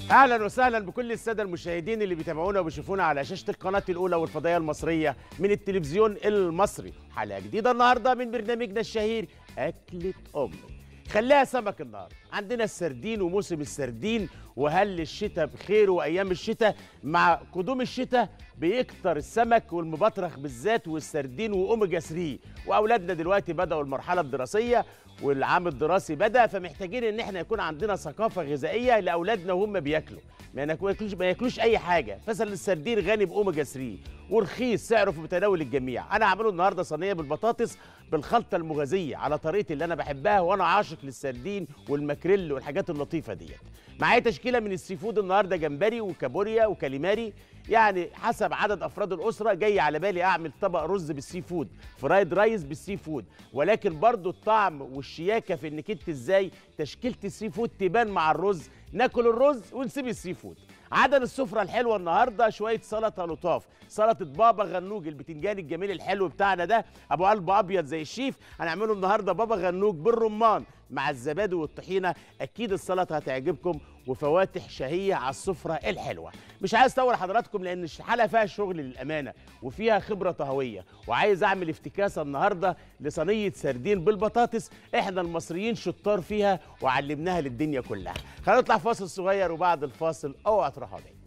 اهلا وسهلا بكل الساده المشاهدين اللي بيتابعونا وبيشوفونا على شاشه القناه الاولى والفضائيه المصريه من التلفزيون المصري حلقه جديده النهارده من برنامجنا الشهير اكله امي خليها سمك النهارده عندنا السردين وموسم السردين وهل الشتاء بخير وايام الشتاء مع قدوم الشتاء بيكتر السمك والمبطرخ بالذات والسردين واوميجا 3 واولادنا دلوقتي بداوا المرحله الدراسيه والعام الدراسي بدا فمحتاجين ان احنا يكون عندنا ثقافه غذائيه لاولادنا وهم بياكلوا ما ياكلوش ما ياكلوش اي حاجه مثلا السردين غني باوميجا 3 ورخيص سعره في متناول الجميع انا هعمله النهارده صينيه بالبطاطس بالخلطه المغازيه على طريقتي اللي انا بحبها وانا عاشق للسردين والماكريل والحاجات اللطيفه ديت معايا تشكيله من السي فود النهارده جمبري وكابوريا وكاليماري يعني حسب عدد افراد الاسره جاي على بالي اعمل طبق رز بالسي فود فرايد رايز بالسي فود ولكن برضو الطعم والشياكه في انك انت ازاي تشكيله السي فود تبان مع الرز ناكل الرز ونسيب السي فود عدد السفره الحلوه النهارده شويه سلطه لطاف سلطه بابا غنوج البتنجان الجميل الحلو بتاعنا ده ابو قلب ابيض زي الشيف هنعمله النهارده بابا غنوج بالرمان مع الزبادي والطحينه اكيد السلطه هتعجبكم وفواتح شهيه على السفره الحلوه مش عايز اطول حضراتكم لان الحلقه فيها شغل للامانه وفيها خبره طهويه وعايز اعمل افتكاسه النهارده لصينيه سردين بالبطاطس احنا المصريين شطار فيها وعلمناها للدنيا كلها خلينا نطلع فاصل صغير وبعد الفاصل اوعى تروحوا بعيد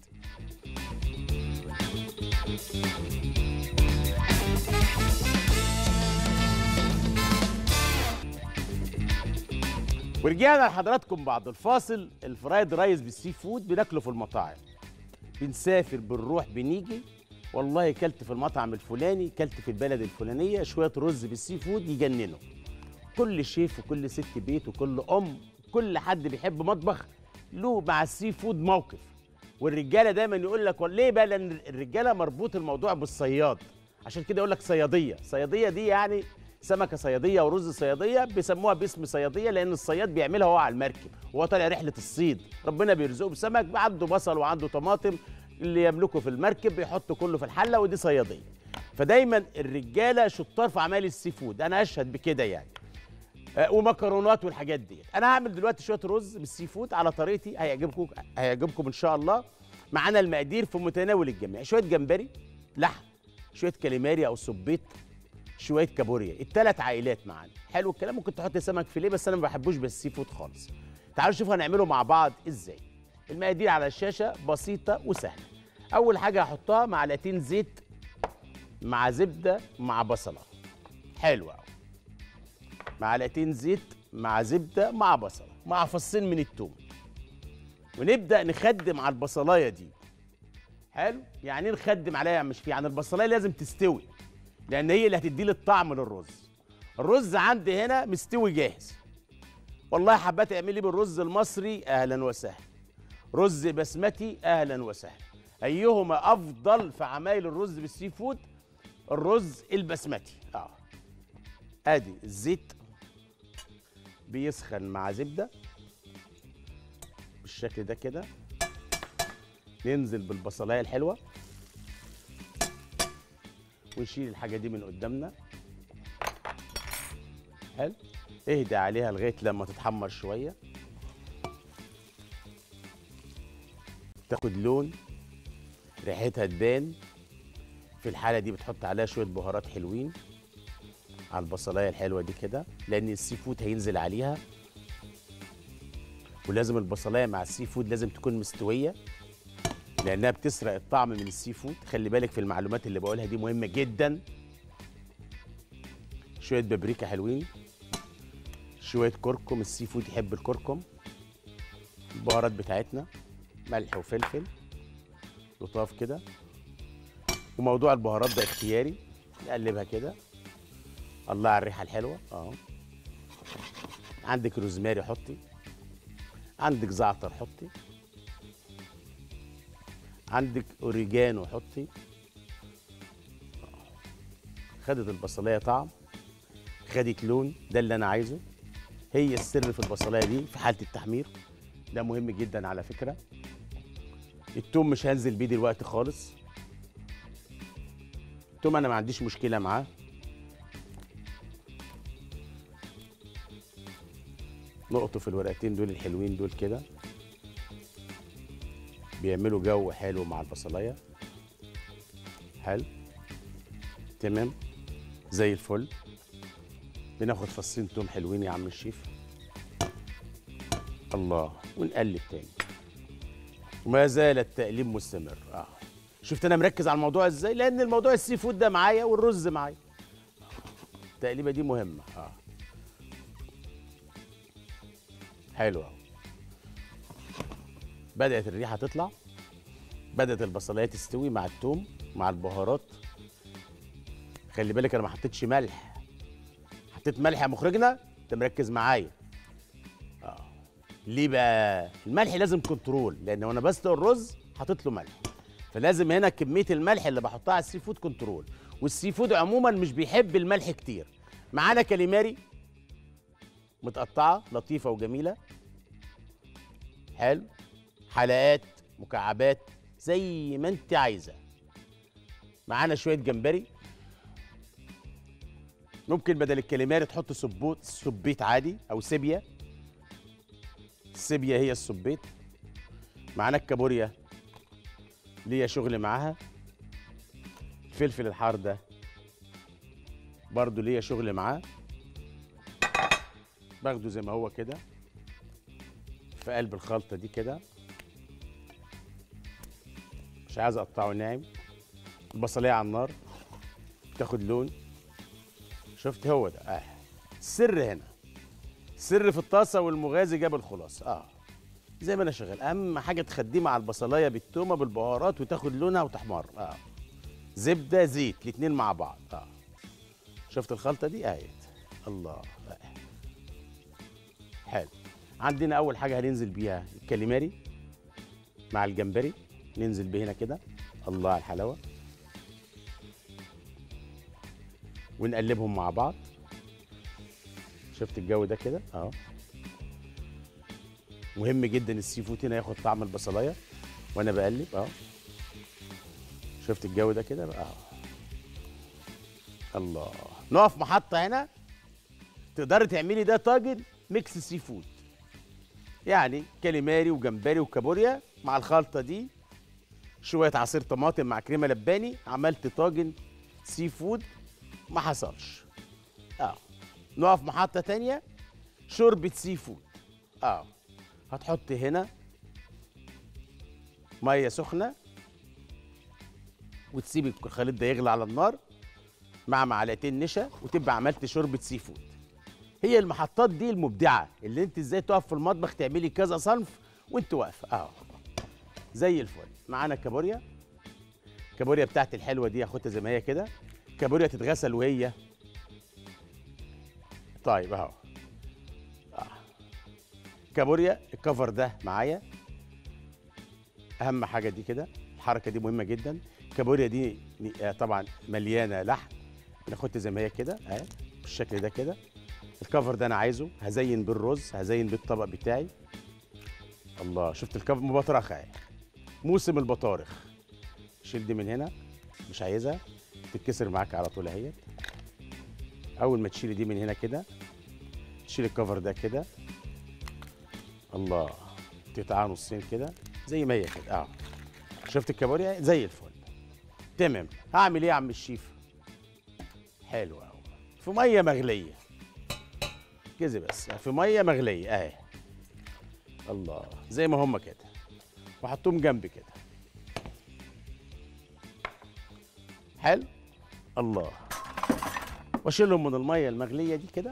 ورجعنا لحضراتكم بعد الفاصل الفرايد رايز بالسي فود بناكله في المطاعم بنسافر بنروح بنيجي والله كلت في المطعم الفلاني كلت في البلد الفلانيه شويه رز بالسي فود يجننوا كل شيف وكل ست بيت وكل ام كل حد بيحب مطبخ له مع السي فود موقف والرجاله دايما يقول لك ليه بقى لان الرجاله مربوط الموضوع بالصياد عشان كده يقول لك صياديه صياديه دي يعني سمكه صياديه ورز صياديه بيسموها باسم صياديه لان الصياد بيعملها هو على المركب وهو طالع رحله الصيد ربنا بيرزقه بسمك عنده بصل وعنده طماطم اللي يملكه في المركب بيحط كله في الحله ودي صياديه فدايما الرجاله شطار في اعمال السي فود انا اشهد بكده يعني آه، ومكرونات والحاجات دي انا هعمل دلوقتي شويه رز بالسي فود على طريقتي هيعجبكم هيعجبكم ان شاء الله معانا المقادير في متناول الجميع شويه جمبري لحم شويه كاليماري او صبيط شويه كابوريا الثلاث عائلات معانا حلو الكلام ممكن تحط سمك فيليه بس انا ما بحبوش بالسي فود خالص تعالوا نشوف هنعمله مع بعض ازاي المقادير على الشاشه بسيطه وسهله اول حاجه هحطها معلقتين زيت مع زبده مع بصله حلو قوي معلقتين زيت مع زبده مع بصله مع فصين من الثوم ونبدا نخدم على البصلايه دي حلو يعني ايه نخدم عليها مش في يعني البصلايه لازم تستوي لان هي اللي هتدي لي الطعم للرز الرز عندي هنا مستوي جاهز والله حبات تعملي بالرز المصري اهلا وسهلا رز بسمتي اهلا وسهلا ايهما افضل في عمايل الرز بالسي فود الرز البسمتي اه ادي الزيت بيسخن مع زبده بالشكل ده كده ننزل بالبصلايه الحلوه ونشيل الحاجه دي من قدامنا حلو اهدى عليها لغايه لما تتحمر شويه تاخد لون ريحتها تبان في الحاله دي بتحط عليها شويه بهارات حلوين على البصلايه الحلوه دي كده لان السي فود هينزل عليها ولازم البصلايه مع السي فود لازم تكون مستويه لانها بتسرق الطعم من السي فود خلي بالك في المعلومات اللي بقولها دي مهمه جدا شويه بابريكا حلوين شويه كركم السي فود يحب الكركم البهارات بتاعتنا ملح وفلفل لطاف كده وموضوع البهارات ده اختياري نقلبها كده الله على الريحه الحلوه اه عندك روزماري حطي عندك زعتر حطي عندك اوريجانو حطي خدت البصلايه طعم خدت لون ده اللي انا عايزه هي السر في البصلايه دي في حاله التحمير ده مهم جدا على فكره التوم مش هنزل بيه دلوقتي خالص التوم انا ما عنديش مشكله معاه نقطه في الورقتين دول الحلوين دول كده بيعملوا جو حلو مع البصلايه حلو تمام زي الفل بناخد فصين توم حلوين يا عم الشيف الله ونقلب تاني وما زال التقليب مستمر اه شفت انا مركز على الموضوع ازاي لان الموضوع السي فود ده معايا والرز معايا التقليبه دي مهمه اه حلو أهو. بدات الريحه تطلع بدات البصلايه تستوي مع التوم مع البهارات خلي بالك انا ما حطيتش ملح حطيت ملح يا مخرجنا انت مركز معايا اه ليه بقى الملح لازم كنترول لان وانا بسلق الرز حاطط له ملح فلازم هنا كميه الملح اللي بحطها على السي فود كنترول والسي فود عموما مش بيحب الملح كتير معانا كاليماري متقطعه لطيفه وجميله حلو حلقات مكعبات زي ما انت عايزه معانا شويه جمبري ممكن بدل الكاليماري تحط سبوت سبيت عادي او سيبيا السيبيا هي السبيت معانا الكابوريا ليا شغل معاها الفلفل الحار ده برضو ليا شغل معاه باخده زي ما هو كده في قلب الخلطه دي كده مش عايز اقطعه ناعم البصليه على النار تاخد لون شفت هو ده اه السر هنا السر في الطاسه والمغازي جاب الخلاصه اه زي ما انا شغال اهم حاجه تخديه مع البصلايه بالتومه بالبهارات وتاخد لونها وتحمر اه زبده زيت الاتنين مع بعض اه شفت الخلطه دي اهيت الله آه. حلو عندنا اول حاجه هننزل بيها الكاليماري مع الجمبري ننزل بيه هنا كده الله على الحلاوه ونقلبهم مع بعض شفت الجو ده كده اهو مهم جدا السي فود هنا ياخد طعم البصلايه وانا بقلب اهو شفت الجو ده كده بقى اهو الله نقف محطه هنا تقدري تعملي ده طاجن ميكس سي فود يعني كاليماري وجمبري وكابوريا مع الخلطه دي شويه عصير طماطم مع كريمه لباني عملت طاجن سي فود ما حصلش اه نقف محطه تانية شوربه سي فود اه هتحط هنا ميه سخنه وتسيب الخليط ده يغلي على النار مع معلقتين نشا وتبقى عملت شوربه سي فود هي المحطات دي المبدعه اللي انت ازاي تقف في المطبخ تعملي كذا صنف وانت واقفه اه زي الفل معانا كابوريا الكابوريا بتاعتي الحلوه دي هاخدها زي ما هي كده كابوريا تتغسل وهي طيب اهو آه. كابوريا الكفر ده معايا اهم حاجه دي كده الحركه دي مهمه جدا الكابوريا دي آه، طبعا مليانه لحم ناخدها زي ما هي كده اهي بالشكل ده كده الكفر ده انا عايزه هزين بالرز هزين بالطبق بتاعي الله شفت الكفر مبطرخه اهي موسم البطارخ شيل دي من هنا مش عايزها تتكسر معاك على طول اهيت اول ما تشيلي دي من هنا كده تشيل الكفر ده كده الله تقطعها نصين كده زي ما هي كده اه شفت الكابوريا زي الفل تمام هعمل ايه يا عم الشيف حلو قوي في ميه مغليه كده بس في ميه مغليه اهي الله زي ما هم كده واحطهم جنبي كده حلو الله واشيلهم من الميه المغليه دي كده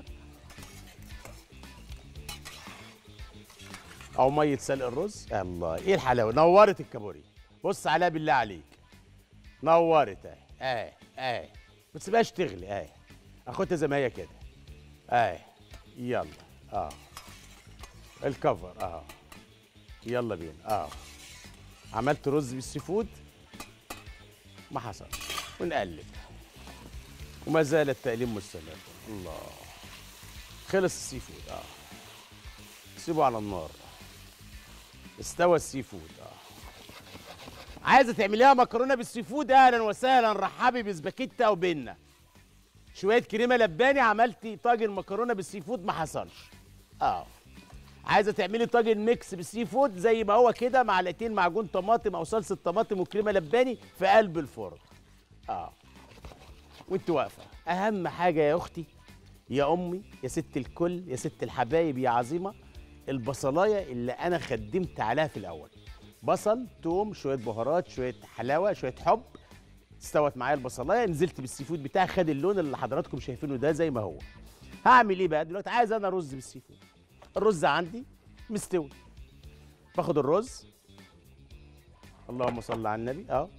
او ميه سلق الرز الله ايه الحلاوه نورت الكابوريا بص عليها بالله عليك نورت اهي اهي اهي ما تسيبهاش تغلي اهي اخدها زي ما هي كده اهي يلا اه الكفر اه يلا بينا اه عملت رز بالسي فود ما حصل ونقلب وما زال التقليب مستمر الله خلص السي فود اه سيبه على النار استوى السي فود اه عايزه تعمليها مكرونه بالسي فود اهلا وسهلا رحبي بسباكيتا او بينا شويه كريمه لباني عملتي طاجن مكرونه بالسي فود ما حصلش اه عايزه تعملي طاجن ميكس بالسي فود زي ما هو كده معلقتين معجون طماطم او صلصه طماطم وكريمه لباني في قلب الفرن اه وانت واقفه اهم حاجه يا اختي يا امي يا ست الكل يا ست الحبايب يا عظيمه البصلايه اللي انا خدمت عليها في الاول بصل توم شويه بهارات شويه حلاوه شويه حب استوت معايا البصلايه نزلت بالسي فود بتاعي خد اللون اللي حضراتكم شايفينه ده زي ما هو هعمل ايه بقى دلوقتي عايز انا رز بالسي فود الرز عندي مستوي باخد الرز اللهم صل على النبي اه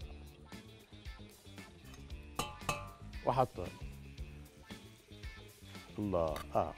واحطه هنا. الله اه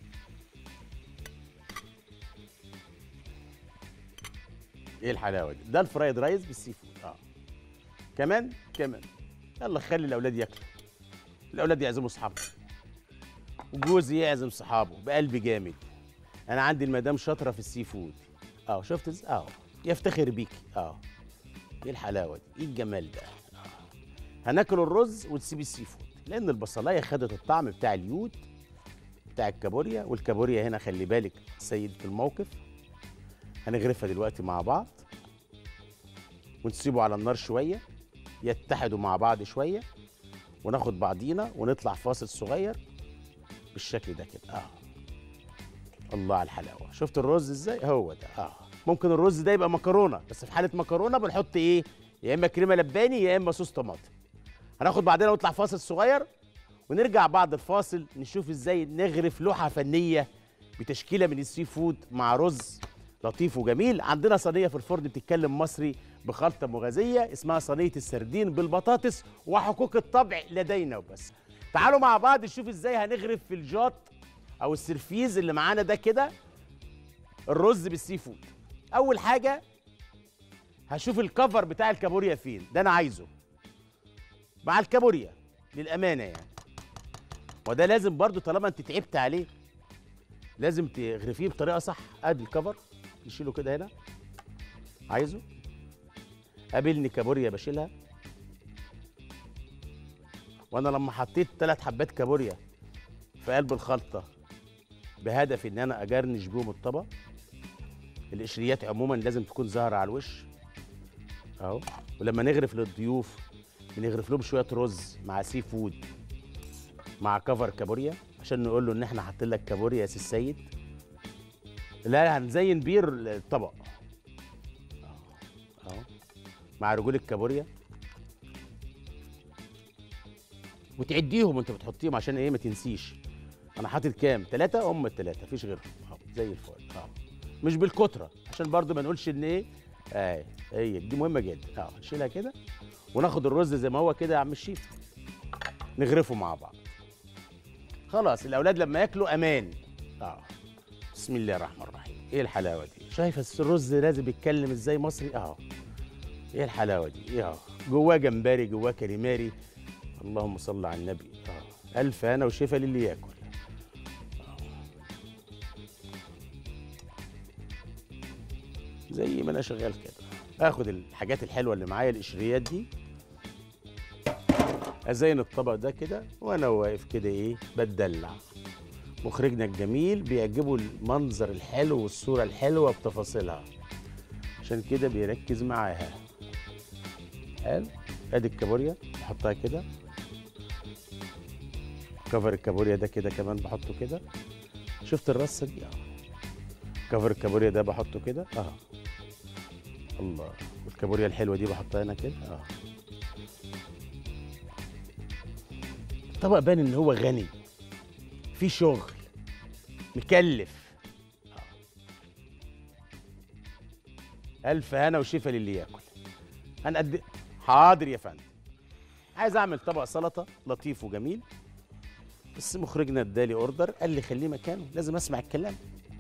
ايه الحلاوه دي ده الفرايد رايز بالسي فود اه كمان كمان يلا خلي الاولاد ياكلوا الاولاد يعزموا اصحابهم وجوزي يعزم صحابه بقلب جامد انا عندي المدام شاطره في السي فود اه شفت ازاي اه يفتخر بيكي اه ايه الحلاوه دي ايه الجمال ده آه. هناكل الرز وتسيبي السي فود لان البصلايه خدت الطعم بتاع اليود بتاع الكابوريا والكابوريا هنا خلي بالك سيدة الموقف هنغرفها دلوقتي مع بعض ونسيبه على النار شويه يتحدوا مع بعض شويه وناخد بعضينا ونطلع فاصل صغير بالشكل ده كده اه الله على الحلاوه شفت الرز ازاي هو ده اه ممكن الرز ده يبقى مكرونه بس في حاله مكرونه بنحط ايه يا اما كريمه لباني يا اما صوص طماطم هناخد بعدين ونطلع فاصل صغير ونرجع بعد الفاصل نشوف ازاي نغرف لوحه فنيه بتشكيله من السي فود مع رز لطيف وجميل عندنا صينيه في الفرن بتتكلم مصري بخلطه مغازيه اسمها صينيه السردين بالبطاطس وحقوق الطبع لدينا وبس تعالوا مع بعض نشوف ازاي هنغرف في الجاط او السرفيز اللي معانا ده كده الرز بالسي فود اول حاجه هشوف الكفر بتاع الكابوريا فين ده انا عايزه مع الكابوريا للامانه يعني وده لازم برضو طالما انت تعبت عليه لازم تغرفيه بطريقه صح ادي الكفر نشيله كده هنا عايزه قابلني كابوريا بشيلها وانا لما حطيت ثلاث حبات كابوريا في قلب الخلطه بهدف ان انا اجرنش بيهم الطبق القشريات عموما لازم تكون ظاهره على الوش اهو ولما نغرف للضيوف بنغرف لهم شويه رز مع سي فود مع كفر كابوريا عشان نقول له ان احنا حاطين لك كابوريا يا سي السيد لا هنزين بير الطبق اهو مع رجول الكابوريا وتعديهم وانت بتحطيهم عشان ايه ما تنسيش انا حاطط كام ثلاثة هم الثلاثة مفيش غيرهم اهو زي الفل اهو مش بالكترة عشان برضو ما نقولش ان ايه اهي هي دي مهمة جدا اهو نشيلها كده وناخد الرز زي ما هو كده يا عم الشيف نغرفه مع بعض خلاص الاولاد لما ياكلوا امان اه بسم الله الرحمن الرحيم ايه الحلاوه دي شايف الرز لازم يتكلم ازاي مصري اهو ايه الحلاوه دي ايه اهو جواه جمبري جواه كاليماري اللهم صل على النبي اه الف هنا وشفا للي ياكل آه. زي ما انا شغال كده اخد الحاجات الحلوه اللي معايا القشريات دي ازين الطبق ده كده وانا واقف كده ايه بتدلع مخرجنا الجميل بيعجبه المنظر الحلو والصوره الحلوه بتفاصيلها عشان كده بيركز معاها حلو ادي الكابوريا بحطها كده كفر الكابوريا ده كده كمان بحطه كده شفت الرصه دي اه كفر الكابوريا ده بحطه كده اه الله والكابوريا الحلوه دي بحطها هنا كده اه الطبق بان ان هو غني في شغل مكلف آه. الف هنا وشفا للي ياكل هنقد حاضر يا فندم عايز اعمل طبق سلطه لطيف وجميل بس مخرجنا ادالي اوردر قال لي خليه مكانه لازم اسمع الكلام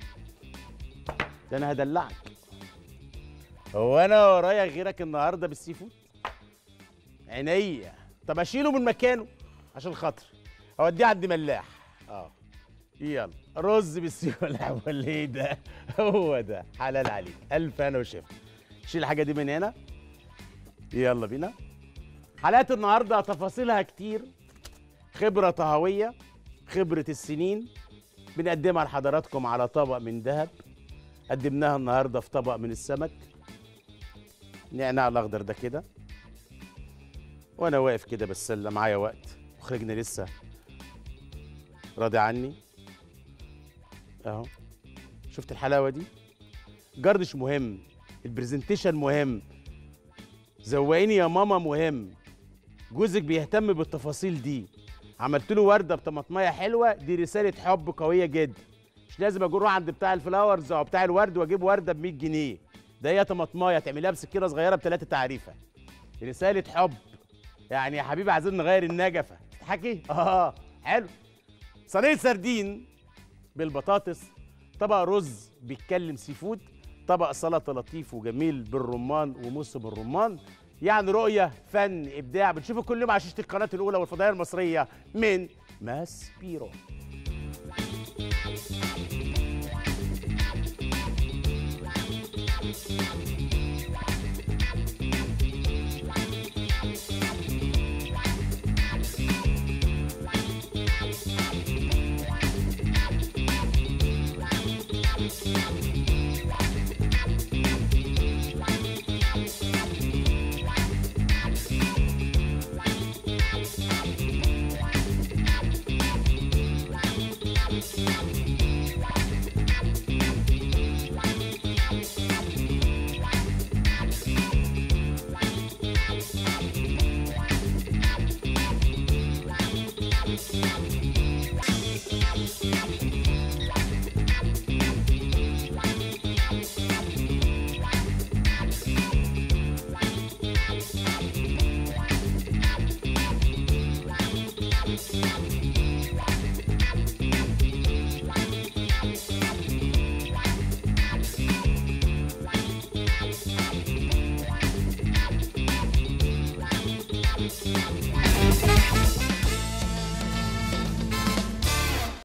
ده انا هدلعك هو انا ورايا غيرك النهارده بالسي فود عينيا طب اشيله من مكانه عشان خاطر اوديه عند ملاح اه يلا رز بالسي ولا ولا ايه ده هو ده حلال عليك الف انا وشفت شيل الحاجه دي من هنا يلا بينا حلقات النهارده تفاصيلها كتير خبره طهويه خبره السنين بنقدمها لحضراتكم على طبق من ذهب قدمناها النهارده في طبق من السمك نعناع الاخضر ده كده وانا واقف كده بتسلى معايا وقت مخرجنا لسه راضي عني اهو شفت الحلاوه دي جردش مهم البرزنتيشن مهم زوقيني يا ماما مهم جوزك بيهتم بالتفاصيل دي عملت له ورده بطماطميه حلوه دي رساله حب قويه جدا مش لازم اجي اروح عند بتاع الفلاورز او بتاع الورد واجيب ورده ب 100 جنيه ده هي طماطمايه تعمليها بسكينه صغيره بثلاثه تعريفه رساله حب يعني يا حبيبي عايزين نغير النجفه تضحكي اه حلو صينيه سردين بالبطاطس طبق رز بيتكلم سي فود طبق سلطه لطيف وجميل بالرمان وموس بالرمان يعني رؤيه فن ابداع بنشوفه كل يوم على شاشه القناه الاولى والفضائيه المصريه من ماس بيرو